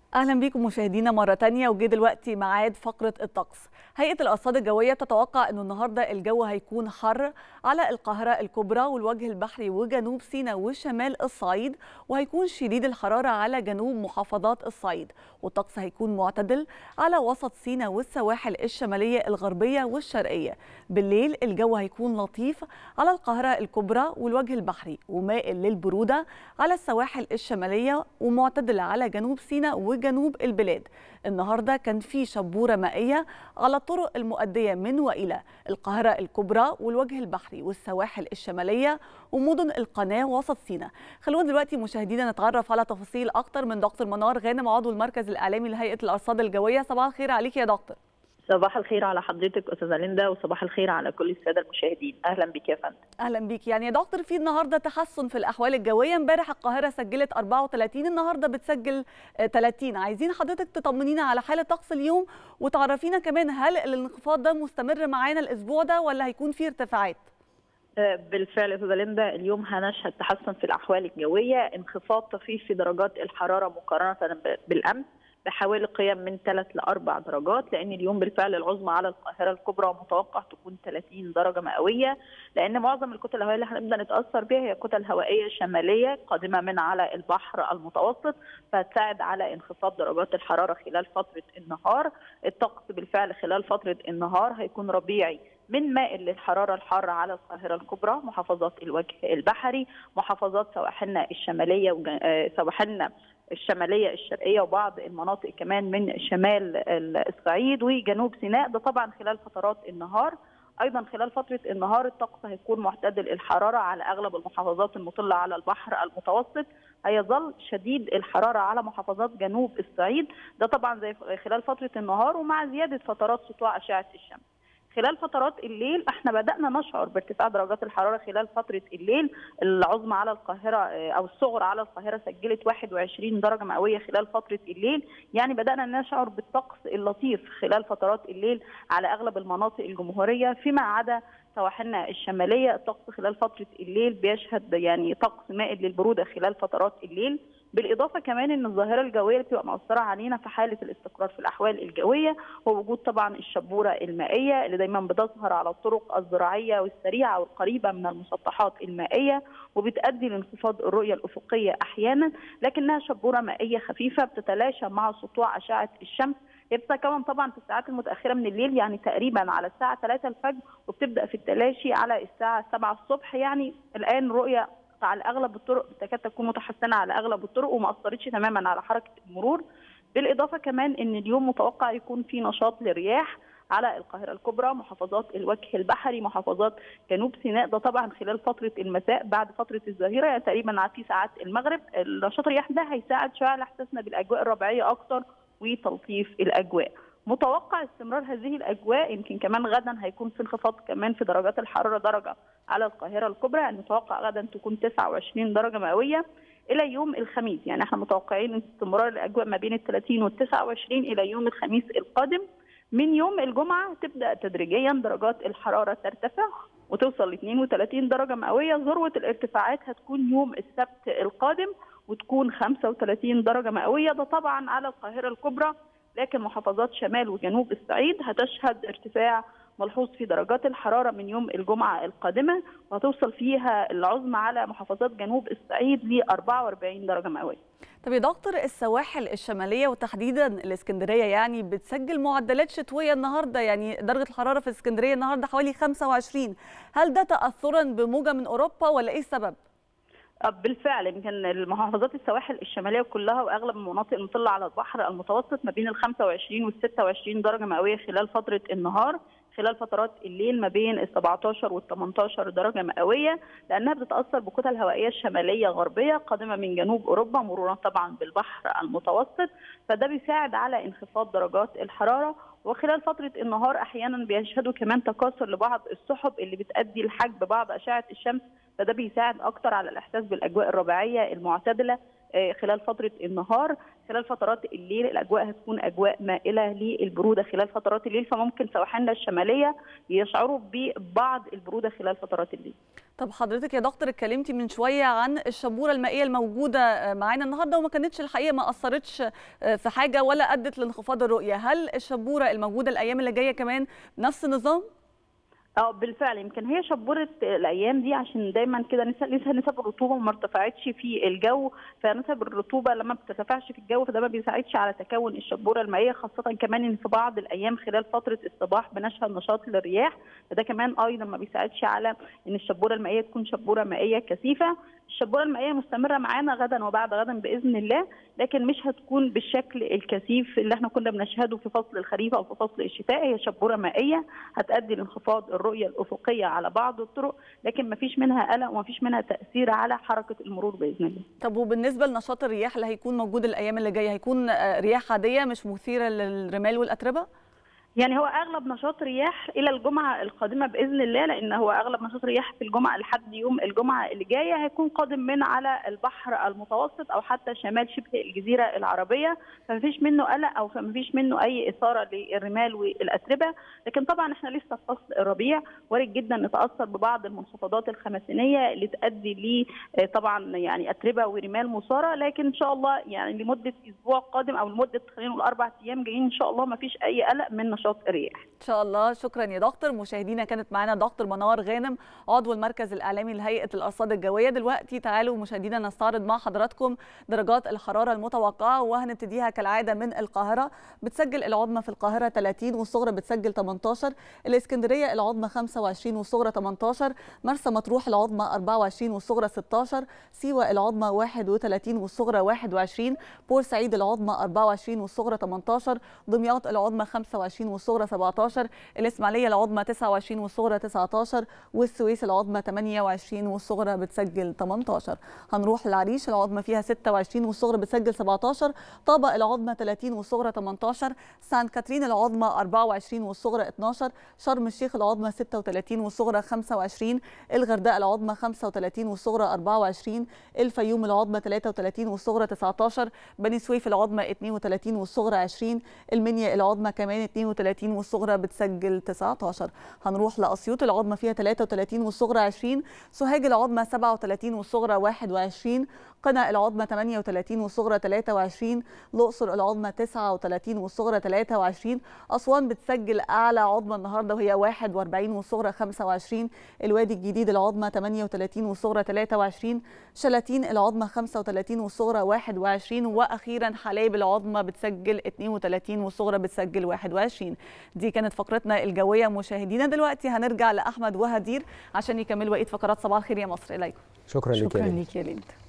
اهلا بيكم مشاهدينا مره تانية وجه دلوقتي ميعاد فقره الطقس هيئه الارصاد الجويه بتتوقع انه النهارده الجو هيكون حر على القاهره الكبرى والوجه البحري وجنوب سيناء وشمال الصعيد وهيكون شديد الحراره على جنوب محافظات الصعيد والطقس هيكون معتدل على وسط سيناء والسواحل الشماليه الغربيه والشرقيه بالليل الجو هيكون لطيف على القاهره الكبرى والوجه البحري ومائل للبروده على السواحل الشماليه ومعتدل على جنوب سيناء وجنوب البلاد النهارده كان في شبوره مائيه على الطرق المؤديه من والى القاهره الكبرى والوجه البحري والسواحل الشماليه ومدن القناه وسط سيناء خلونا دلوقتي مشاهدينا نتعرف على تفاصيل اكتر من دكتور منار غانم عضو المركز الاعلامي لهيئه الارصاد الجويه صباح الخير عليك يا دكتور صباح الخير على حضرتك استاذه ليندا وصباح الخير على كل الساده المشاهدين اهلا بك يا فندم اهلا بيك يعني يا دكتور في النهارده تحسن في الاحوال الجويه امبارح القاهره سجلت 34 النهارده بتسجل 30 عايزين حضرتك تطمنينا على حاله طقس اليوم وتعرفينا كمان هل الانخفاض ده مستمر معانا الاسبوع ده ولا هيكون في ارتفاعات بالفعل استاذه ليندا اليوم هنشهد تحسن في الاحوال الجويه انخفاض طفيف في درجات الحراره مقارنه بالامس بحوالي قيم من 3 ل 4 درجات لان اليوم بالفعل العظمى على القاهره الكبرى متوقع تكون 30 درجه مئويه لان معظم الكتل الهوائيه اللي هنبدا نتاثر بها هي كتل هوائيه شماليه قادمه من على البحر المتوسط فهتساعد على انخفاض درجات الحراره خلال فتره النهار الطقس بالفعل خلال فتره النهار هيكون ربيعي من مائل للحراره الحاره على القاهره الكبرى محافظات الوجه البحري محافظات سواحلنا الشماليه سواحلنا الشماليه الشرقيه وبعض المناطق كمان من شمال الصعيد وجنوب سيناء ده طبعا خلال فترات النهار ايضا خلال فتره النهار الطقس هيكون معتدل الحراره على اغلب المحافظات المطله على البحر المتوسط هيظل شديد الحراره على محافظات جنوب الصعيد ده طبعا زي خلال فتره النهار ومع زياده فترات سطوع اشعه الشمس خلال فترات الليل احنا بدانا نشعر بارتفاع درجات الحراره خلال فتره الليل العظمى على القاهره او الصغرى على القاهره سجلت 21 درجه مئويه خلال فتره الليل يعني بدانا نشعر بالطقس اللطيف خلال فترات الليل على اغلب المناطق الجمهوريه فيما عدا سواحلنا الشماليه الطقس خلال فتره الليل بيشهد يعني طقس مائل للبروده خلال فترات الليل بالاضافه كمان ان الظاهره الجويه اللي بتبقى مؤثره علينا في حاله الاستقرار في الاحوال الجويه هو وجود طبعا الشبوره المائيه اللي دايما بتظهر على الطرق الزراعيه والسريعه والقريبه من المسطحات المائيه وبتؤدي لانخفاض الرؤيه الافقيه احيانا لكنها شبوره مائيه خفيفه بتتلاشى مع سطوع اشعه الشمس هي بتتكون طبعا في الساعات المتاخره من الليل يعني تقريبا على الساعه 3 الفجر وبتبدا في التلاشي على الساعه 7 الصبح يعني الان رؤيه على اغلب الطرق تكاد تكون متحسنه على اغلب الطرق وما اثرتش تماما على حركه المرور بالاضافه كمان ان اليوم متوقع يكون في نشاط للرياح على القاهره الكبرى محافظات الوجه البحري محافظات جنوب سيناء ده طبعا خلال فتره المساء بعد فتره الظهيره يعني تقريبا في ساعات المغرب نشاط الرياح ده هيساعد شويه على احساسنا بالاجواء الربيعيه اكتر وتلطيف الاجواء متوقع استمرار هذه الاجواء يمكن كمان غدا هيكون في انخفاض كمان في درجات الحراره درجه على القاهره الكبرى يعني متوقع غدا تكون 29 درجه مئويه الى يوم الخميس يعني احنا متوقعين استمرار الاجواء ما بين ال 30 وال 29 الى يوم الخميس القادم من يوم الجمعه تبدا تدريجيا درجات الحراره ترتفع وتوصل ل 32 درجه مئويه ذروه الارتفاعات هتكون يوم السبت القادم وتكون 35 درجه مئويه ده طبعا على القاهره الكبرى لكن محافظات شمال وجنوب الصعيد هتشهد ارتفاع ملحوظ في درجات الحراره من يوم الجمعه القادمه وهتوصل فيها العظمى على محافظات جنوب الصعيد ل 44 درجه مئويه. طب يا دكتور السواحل الشماليه وتحديدا الاسكندريه يعني بتسجل معدلات شتويه النهارده يعني درجه الحراره في اسكندريه النهارده حوالي 25 هل ده تاثرا بموجه من اوروبا ولا ايه السبب؟ بالفعل يمكن المحافظات السواحل الشماليه كلها واغلب المناطق المطله على البحر المتوسط ما بين ال 25 وال 26 درجه مئويه خلال فتره النهار خلال فترات الليل ما بين ال 17 وال 18 درجه مئويه لانها بتتاثر بكتل هوائيه شماليه غربيه قادمه من جنوب اوروبا مرورا طبعا بالبحر المتوسط فده بيساعد على انخفاض درجات الحراره وخلال فتره النهار احيانا بيشهدوا كمان تكاثر لبعض السحب اللي بتؤدي لحجب بعض اشعه الشمس فده بيساعد اكتر على الاحساس بالاجواء الربيعيه المعتدله خلال فتره النهار خلال فترات الليل الاجواء هتكون اجواء مائله للبروده خلال فترات الليل فممكن سواحلنا الشماليه يشعروا ببعض البروده خلال فترات الليل. طب حضرتك يا دكتور اتكلمتي من شويه عن الشبوره المائيه الموجوده معانا النهارده وما كانتش الحقيقه ما اثرتش في حاجه ولا ادت لانخفاض الرؤيه، هل الشبوره الموجوده الايام اللي جايه كمان نفس النظام؟ اه بالفعل يمكن هي شبوره الايام دي عشان دايما كده لسه نسب الرطوبه ما ارتفعتش في الجو فنسب الرطوبه لما بترتفعش في الجو فده ما بيساعدش على تكون الشبوره المائيه خاصه كمان ان في بعض الايام خلال فتره الصباح بنشهد نشاط للرياح فده كمان ايضا ما بيساعدش على ان الشبوره المائيه تكون شبوره مائيه كثيفه الشبوره المائيه مستمره معانا غدا وبعد غدا باذن الله لكن مش هتكون بالشكل الكثيف اللي احنا كنا بنشهده في فصل الخريف او في فصل الشتاء هي شبوره مائيه هتؤدي لانخفاض الرؤيه الافقيه على بعض الطرق لكن ما فيش منها قلق وما فيش منها تاثير على حركه المرور باذن الله. طب وبالنسبه لنشاط الرياح اللي هيكون موجود الايام اللي جايه هيكون رياح عاديه مش مثيره للرمال والاتربه؟ يعني هو اغلب نشاط رياح الى الجمعه القادمه باذن الله لان هو اغلب نشاط رياح في الجمعه لحد يوم الجمعه اللي جايه هيكون قادم من على البحر المتوسط او حتى شمال شبه الجزيره العربيه فما فيش منه قلق او فما فيش منه اي اثاره للرمال والاتربه لكن طبعا احنا لسه في فصل الربيع وارد جدا نتاثر ببعض المنخفضات الخمسينيه اللي تؤدي ل طبعا يعني اتربه ورمال مثاره لكن ان شاء الله يعني لمده اسبوع قادم او لمده خلينا نقول اربع ايام جايين ان شاء الله ما فيش اي قلق من نشاط الرياح ان شاء الله شكرا يا دكتور مشاهدينا كانت معانا دكتور منار غانم عضو المركز الاعلامي لهيئه الارصاد الجويه دلوقتي تعالوا مشاهدينا نستعرض مع حضراتكم درجات الحراره المتوقعه وهنبتديها كالعاده من القاهره بتسجل العظمى في القاهره 30 والصغرى بتسجل 18 الاسكندريه العظمى 25 والصغرى 18 مرسى مطروح العظمى 24 والصغرى 16 سيوه العظمى 31 والصغرى 21 بورسعيد العظمى 24 والصغرى 18 دمياط العظمى 25 والصغرى 17 الإسماعيلية العظمى 29 والصغرى 19 والسويس العظمى 28 والصغرى بتسجل 18 هنروح للعريش العظمى فيها 26 والصغرى بتسجل 17 طابة العظمى 30 والصغرى 18 سان كاترين العظمى 24 والصغرى 12 شرم الشيخ العظمى 36 والصغرى 25 الغردقة العظمى 35 والصغرى 24 الفيوم العظمى 33 والصغرى 19 بني سويف العظمى 32 والصغرى 20 المنيا العظمى كمان 32 والصغرى بتسجل 19 هنروح لأسيوط العظمى فيها 33 والصغرى 20 سوهاج العظمى 37 والصغرى 21 قنا العظمى 38 والصغرى 23 الأقصر العظمى 39 والصغرى 23 أسوان بتسجل أعلى عظمى النهارده وهي 41 والصغرى 25 الوادي الجديد العظمى 38 والصغرى 23 شلاتين العظمى 35 والصغرى 21 وأخيرا حلايب العظمى بتسجل 32 والصغرى بتسجل 21 دي كانت فقرتنا الجويه مشاهدينا دلوقتي هنرجع لاحمد وهدير عشان يكملوا بقيه فقرات صباح الخير يا مصر اليكم شكرا لك شكرا لك يا ليند